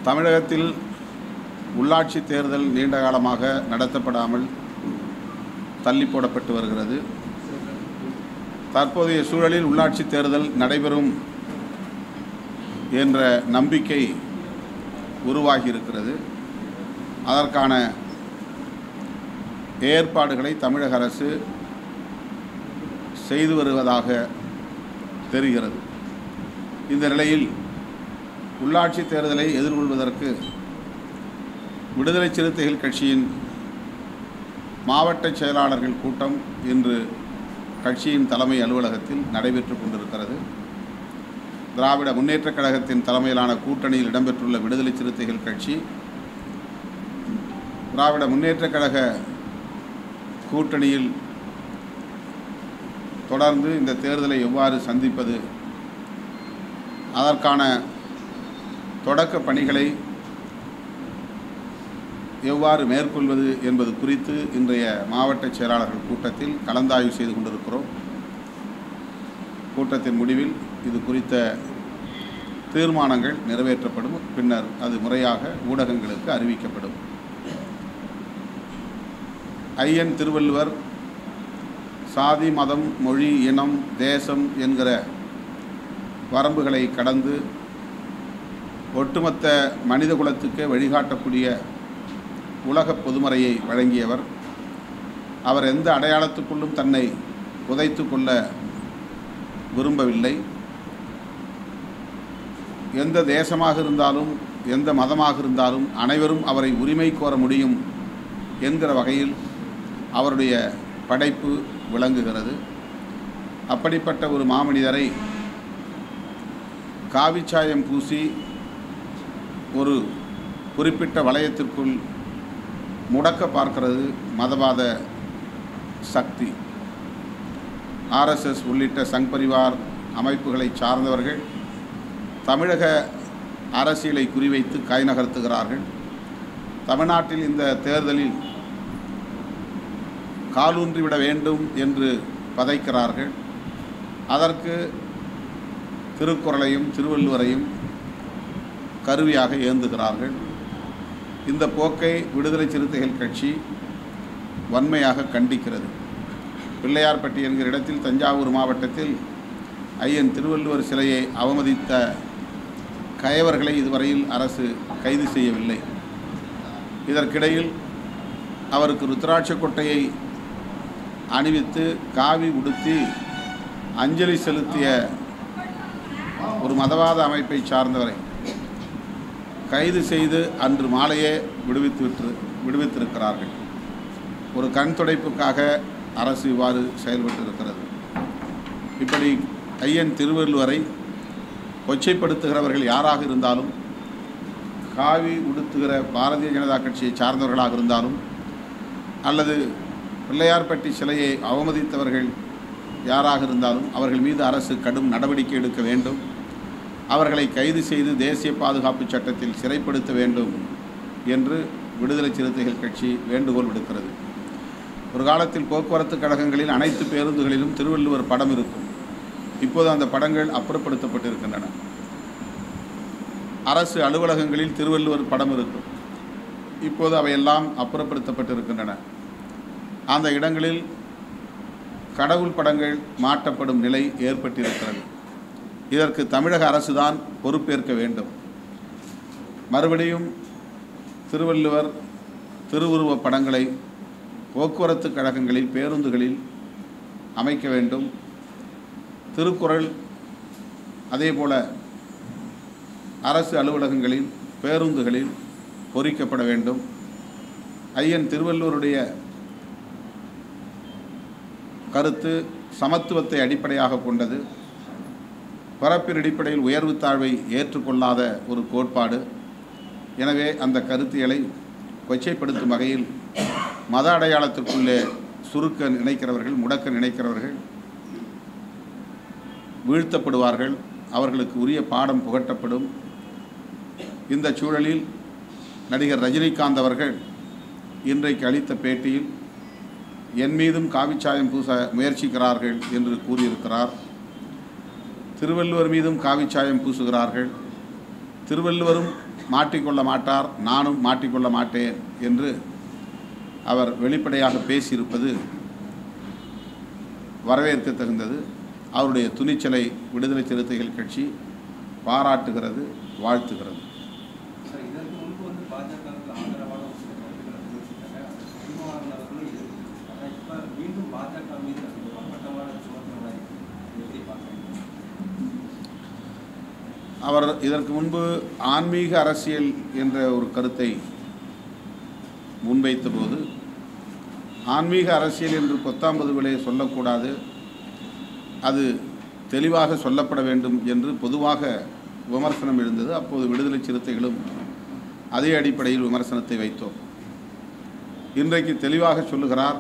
தமிழகத்தில் உள்ளாட்சி தேர்தல் நீண்ட காலமாக நடத்தப்படாமல் தள்ளி போடப்பட்டு வருகிறது தற்போதைய சூழலில் உள்ளாட்சி தேர்தல் நடைபெறும் என்ற நம்பிக்கை உருவாகி இருக்கிறது அதற்கான ஏற்பாடுகளை தமிழக அரசு செய்து வருவதாக தெரிகிறது இந்த நிலையில் உள்ளாட்சி தேர்தலை எதிர்கொள்வதற்கு விடுதலை சிறுத்தைகள் கட்சியின் மாவட்ட செயலாளர்கள் கூட்டம் இன்று கட்சியின் தலைமை அலுவலகத்தில் நடைபெற்று கொண்டிருக்கிறது திராவிட முன்னேற்றக் கழகத்தின் தலைமையிலான கூட்டணியில் இடம்பெற்றுள்ள விடுதலை சிறுத்தைகள் கட்சி திராவிட முன்னேற்றக் கழக கூட்டணியில் தொடர்ந்து இந்த தேர்தலை எவ்வாறு சந்திப்பது அதற்கான தொடக்க பணிகளை எவ்வாறு மேற்கொள்வது என்பது குறித்து இன்றைய மாவட்ட செயலாளர்கள் கூட்டத்தில் கலந்தாய்வு செய்து கொண்டிருக்கிறோம் கூட்டத்தின் முடிவில் இது குறித்த தீர்மானங்கள் நிறைவேற்றப்படும் பின்னர் அது முறையாக ஊடகங்களுக்கு அறிவிக்கப்படும் ஐயன் திருவள்ளுவர் சாதி மதம் மொழி இனம் தேசம் என்கிற வரம்புகளை கடந்து ஒட்டுமொத்த மனித குலத்துக்கே வழிகாட்டக்கூடிய உலக பொதுமறையை வழங்கியவர் அவர் எந்த அடையாளத்துக்குள்ளும் தன்னை புதைத்து கொள்ள விரும்பவில்லை எந்த தேசமாக இருந்தாலும் எந்த மதமாக இருந்தாலும் அனைவரும் அவரை உரிமை கோர முடியும் என்கிற வகையில் அவருடைய படைப்பு விளங்குகிறது அப்படிப்பட்ட ஒரு மாமனிதரை காவிச்சாயம் பூசி ஒரு குறிப்பிட்ட வளையத்திற்குள் முடக்க பார்க்கிறது மதவாத சக்தி ஆர்எஸ்எஸ் உள்ளிட்ட சங் பரிவார் அமைப்புகளை சார்ந்தவர்கள் தமிழக அரசியலை குறிவைத்து கை நகர்த்துகிறார்கள் தமிழ்நாட்டில் இந்த தேர்தலில் காலூன்றிவிட வேண்டும் என்று பதைக்கிறார்கள் அதற்கு திருக்குறளையும் திருவள்ளுவரையும் கருவியாக ஏந்துகிறார்கள் இந்த போக்கை விடுதலை சிறுத்தைகள் கட்சி வன்மையாக கண்டிக்கிறது பிள்ளையார்பட்டி என்கிற இடத்தில் தஞ்சாவூர் மாவட்டத்தில் ஐயன் திருவள்ளுவர் சிலையை அவமதித்த கயவர்களை இதுவரையில் அரசு கைது செய்யவில்லை இதற்கிடையில் அவருக்கு ருத்ராட்ச கொட்டையை அணிவித்து காவி உடுத்தி அஞ்சலி செலுத்திய ஒரு மதவாத அமைப்பை சார்ந்தவரை கைது செய்து அன்று மாலையே விடுவித்து விட்டு விடுவித்திருக்கிறார்கள் ஒரு கண் துடைப்புக்காக அரசு இவ்வாறு செயல்பட்டு இருக்கிறது இப்படி ஐயன் திருவள்ளுவரை கொச்சைப்படுத்துகிறவர்கள் யாராக இருந்தாலும் காவி உடுத்துகிற பாரதிய ஜனதா கட்சியை சார்ந்தவர்களாக இருந்தாலும் அல்லது பிள்ளையார்பட்டி சிலையை அவமதித்தவர்கள் யாராக இருந்தாலும் அவர்கள் மீது அரசு கடும் நடவடிக்கை எடுக்க வேண்டும் அவர்களை கைது செய்து தேசிய பாதுகாப்பு சட்டத்தில் சிறைப்படுத்த வேண்டும் என்று விடுதலை சிறுத்தைகள் கட்சி வேண்டுகோள் விடுக்கிறது ஒரு காலத்தில் போக்குவரத்து கழகங்களில் அனைத்து பேருந்துகளிலும் திருவள்ளுவர் படம் இருக்கும் இப்போது அந்த படங்கள் அப்புறப்படுத்தப்பட்டிருக்கின்றன அரசு அலுவலகங்களில் திருவள்ளுவர் படம் இருக்கும் இப்போது அவையெல்லாம் அப்புறப்படுத்தப்பட்டிருக்கின்றன அந்த இடங்களில் கடவுள் படங்கள் மாட்டப்படும் நிலை ஏற்பட்டிருக்கிறது இதற்கு தமிழக அரசுதான் பொறுப்பேற்க வேண்டும் மறுபடியும் திருவள்ளுவர் திருவுருவப் படங்களை போக்குவரத்து கழகங்களில் பேருந்துகளில் அமைக்க வேண்டும் திருக்குறள் அதேபோல அரசு அலுவலகங்களில் பேருந்துகளில் பொறிக்கப்பட வேண்டும் ஐயன் திருவள்ளுவருடைய கருத்து சமத்துவத்தை அடிப்படையாக கொண்டது பிறப்பின் அடிப்படையில் உயர்வு தாழ்வை ஏற்றுக்கொள்ளாத ஒரு கோட்பாடு எனவே அந்த கருத்தியலை கொச்சைப்படுத்தும் வகையில் மத அடையாளத்திற்குள்ளே சுருக்க நினைக்கிறவர்கள் முடக்க நினைக்கிறவர்கள் வீழ்த்தப்படுவார்கள் அவர்களுக்கு உரிய பாடம் புகட்டப்படும் இந்த சூழலில் நடிகர் ரஜினிகாந்த் அவர்கள் இன்றைக்கு அளித்த பேட்டியில் என் மீதும் காவிச்சாயம் பூச முயற்சிக்கிறார்கள் என்று கூறியிருக்கிறார் திருவள்ளுவர் மீதும் காவிச்சாயம் பூசுகிறார்கள் திருவள்ளுவரும் மாட்டிக்கொள்ள மாட்டார் நானும் மாட்டிக்கொள்ள மாட்டேன் என்று அவர் வெளிப்படையாக பேசியிருப்பது வரவேற்க தகுந்தது அவருடைய துணிச்சலை விடுதலை சிறுத்தைகள் கட்சி பாராட்டுகிறது வாழ்த்துகிறது சார் இதற்கு முன்பு வந்து பாஜகவுக்கு ஆதரவான ஒரு சில கருத்துக்களை தெரிவிச்சிருக்காங்க அது சீமானவர்களும் இது ஆனால் இப்போ மீண்டும் பாஜக மீது அது ஒரு அப்பட்டமான சுமத்தின எப்படி பார்க்குறீங்க அவர் இதற்கு முன்பு ஆன்மீக அரசியல் என்ற ஒரு கருத்தை முன்வைத்தபோது ஆன்மீக அரசியல் என்று கொத்தாம்பதுவிலே சொல்லக்கூடாது அது தெளிவாக சொல்லப்பட வேண்டும் என்று பொதுவாக விமர்சனம் எழுந்தது அப்போது விடுதலை சிறுத்தைகளும் அதே அடிப்படையில் விமர்சனத்தை வைத்தோம் இன்றைக்கு தெளிவாக சொல்லுகிறார்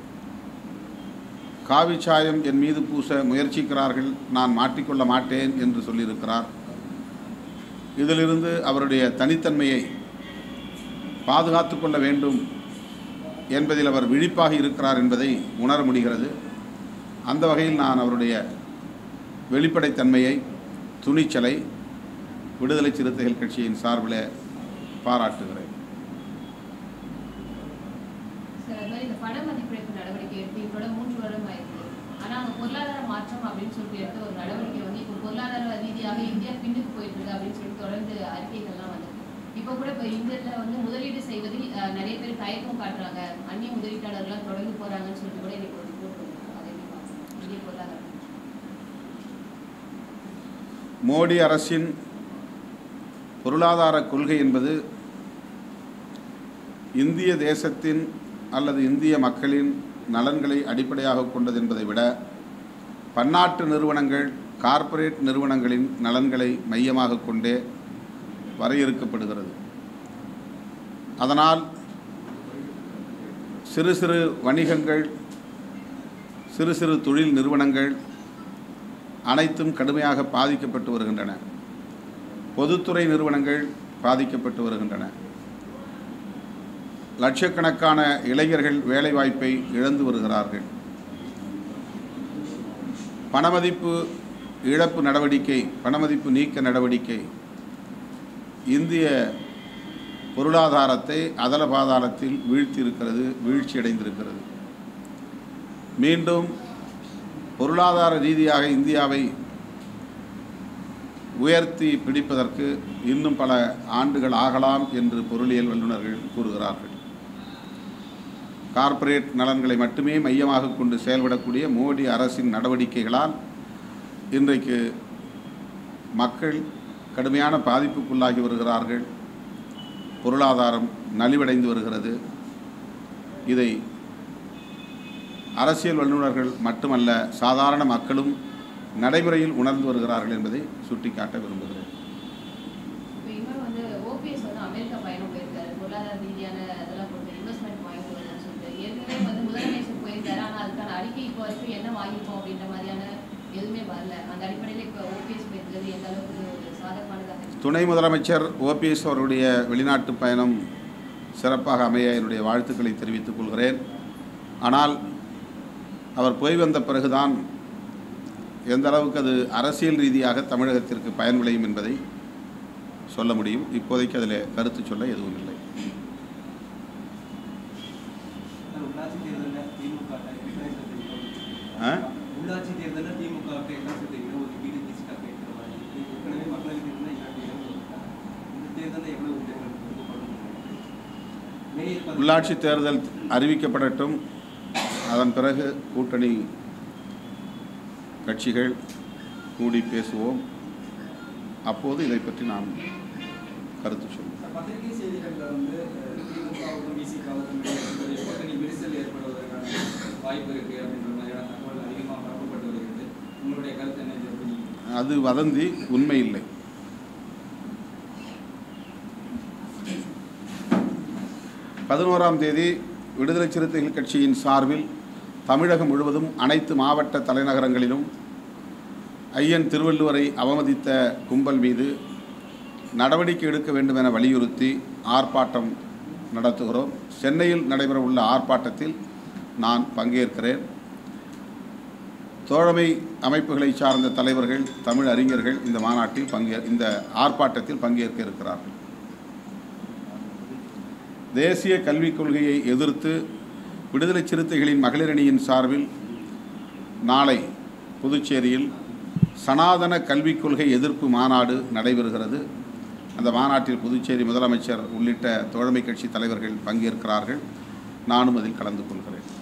காவி சாயம் என் மீது பூச முயற்சிக்கிறார்கள் நான் மாட்டிக்கொள்ள மாட்டேன் என்று சொல்லியிருக்கிறார் இதிலிருந்து அவருடைய தனித்தன்மையை பாதுகாத்து கொள்ள வேண்டும் என்பதில் அவர் விழிப்பாக இருக்கிறார் என்பதை உணர முடிகிறது அந்த வகையில் நான் அவருடைய வெளிப்படைத்தன்மையை துணிச்சலை விடுதலை சிறுத்தைகள் கட்சியின் சார்பில் பாராட்டுகிறேன் சார் அது மாதிரி இந்த பண மதிப்பிழப்பு நடவடிக்கை எடுத்து இப்போட மூன்று வருடம் ஆயிருக்கு ஆனா அங்க பொருளாதார மாற்றம் அப்படின்னு சொல்லிட்டு எடுத்த ஒரு நடவடிக்கை வந்து இப்போ பொருளாதார ரீதியாக இந்தியா பின்னுக்கு போயிட்டு இருக்கு அப்படின்னு சொல்லி தொடர்ந்து அறிக்கைகள்லாம் வந்திருக்கு இப்போ கூட இப்போ இந்தியாவில் வந்து முதலீடு செய்வதில் அஹ், நிறைய பேர் தயக்கம் காட்டுறாங்க அந்நிய முதலீட்டாளர்கள்லாம் தொடர்ந்து போறாங்கன்னு சொல்லிட்டு கூட இன்னைக்கு ஒரு ரிப்போர்ட் வந்திருக்கு அதை எப்படி பார்க்கணும் இந்திய பொருளாதாரம் மோடி அரசின் பொருளாதார கொள்கை என்பது இந்திய தேசத்தின் அல்லது இந்திய மக்களின் நலன்களை அடிப்படையாக கொண்டது என்பதை விட பன்னாட்டு நிறுவனங்கள் கார்ப்பரேட் நிறுவனங்களின் நலன்களை மையமாக கொண்டே வரையறுக்கப்படுகிறது அதனால் சிறு சிறு வணிகங்கள் சிறு சிறு தொழில் நிறுவனங்கள் அனைத்தும் கடுமையாக பாதிக்கப்பட்டு வருகின்றன பொதுத்துறை நிறுவனங்கள் பாதிக்கப்பட்டு வருகின்றன லட்சக்கணக்கான இளைஞர்கள் வேலைவாய்ப்பை இழந்து வருகிறார்கள் பணமதிப்பு இழப்பு நடவடிக்கை பணமதிப்பு நீக்க நடவடிக்கை இந்திய பொருளாதாரத்தை அதல பாதாளத்தில் வீழ்த்தியிருக்கிறது வீழ்ச்சியடைந்திருக்கிறது மீண்டும் பொருளாதார ரீதியாக இந்தியாவை உயர்த்தி பிடிப்பதற்கு இன்னும் பல ஆண்டுகள் ஆகலாம் என்று பொருளியல் வல்லுநர்கள் கூறுகிறார்கள் கார்ப்பரேட் நலன்களை மட்டுமே மையமாக கொண்டு செயல்படக்கூடிய மோடி அரசின் நடவடிக்கைகளால் இன்றைக்கு மக்கள் கடுமையான பாதிப்புக்குள்ளாகி வருகிறார்கள் பொருளாதாரம் நலிவடைந்து வருகிறது இதை அரசியல் வல்லுநர்கள் மட்டுமல்ல சாதாரண மக்களும் நடைமுறையில் உணர்ந்து வருகிறார்கள் என்பதை சுட்டிக்காட்ட விரும்புகிறேன் இப்போ இன்னொரு வந்து ஓபிஎஸ் வந்து அமெரிக்கா பயணம் போயிருக்காரு பொருளாதார ரீதியான இதெல்லாம் கொண்டு இன்வெஸ்ட்மெண்ட் வாங்கிட்டு வருதுன்னு சொல்லிட்டு ஏற்கனவே வந்து முதலமைச்சர் போயிருக்காரு ஆனால் அதுக்கான அறிக்கை இப்போ வரைக்கும் என்ன வாங்கியிருக்கோம் அப்படின்ற மாதிரியான எதுவுமே வரல அந்த அடிப்படையில் இப்போ ஓபிஎஸ் போயிருக்கிறது எந்த அளவுக்கு ஒரு சாதகமானதாக இருக்கு துணை முதலமைச்சர் ஓபிஎஸ் அவருடைய வெளிநாட்டு பயணம் சிறப்பாக அமைய என்னுடைய வாழ்த்துக்களை தெரிவித்துக் கொள்கிறேன் ஆனால் அவர் போய் வந்த பிறகுதான் எந்த அளவுக்கு அது அரசியல் ரீதியாக தமிழகத்திற்கு பயன் விளையும் என்பதை சொல்ல முடியும் இப்போதைக்கு அதில் கருத்து சொல்ல எதுவும் இல்லை சார், உள்ளாட்சி தேர்தலில் திமுக எத்தனை சதவீதம் ஆ? உள்ளாட்சி தேர்தலில் திமுக எத்தனை சதவீதம் ஒரு வீடு டிஸ்கா கேட்கிற மாதிரி இருக்கு. ஏற்கனவே மக்களவைத் தேர்தலில் இரண்டு இடம் கொடுத்தாங்க. இந்த தேர்தலில் எவ்வளவு தேர்தல் கொடுக்கப்படும் மேயர் பதவி- உள்ளாட்சி தேர்தல் அறிவிக்கப்படட்டும் அதன் பிறகு கூட்டணி கட்சிகள் கூடி பேசுவோம் அப்போது இதை பற்றி நாம் கருத்து சொல்வோம் பத்திரிகை செய்திகளில் வந்து திமுகவுக்கும் பிசிகாவுக்கும் இடையே கூட்டணி விரிசல் ஏற்படுவதற்கான வாய்ப்பு இருக்கு அப்படின்ற மாதிரியான தகவல் அதிகமாக பரப்பப்பட்டு வருகிறது உங்களுடைய கருத்து என்ன இதை எப்படி அது வதந்தி உண்மை இல்லை பதினோராம் தேதி விடுதலை சிறுத்தைகள் கட்சியின் சார்பில் தமிழகம் முழுவதும் அனைத்து மாவட்ட தலைநகரங்களிலும் ஐயன் திருவள்ளுவரை அவமதித்த கும்பல் மீது நடவடிக்கை எடுக்க வேண்டும் என வலியுறுத்தி ஆர்ப்பாட்டம் நடத்துகிறோம் சென்னையில் நடைபெறவுள்ள ஆர்ப்பாட்டத்தில் நான் பங்கேற்கிறேன் தோழமை அமைப்புகளை சார்ந்த தலைவர்கள் தமிழ் அறிஞர்கள் இந்த மாநாட்டில் பங்கே இந்த ஆர்ப்பாட்டத்தில் பங்கேற்க இருக்கிறார்கள் தேசிய கல்விக் கொள்கையை எதிர்த்து விடுதலை சிறுத்தைகளின் மகளிரணியின் சார்பில் நாளை புதுச்சேரியில் சனாதன கல்விக் கொள்கை எதிர்ப்பு மாநாடு நடைபெறுகிறது அந்த மாநாட்டில் புதுச்சேரி முதலமைச்சர் உள்ளிட்ட தோழமை கட்சி தலைவர்கள் பங்கேற்கிறார்கள் நானும் அதில் கலந்து கொள்கிறேன்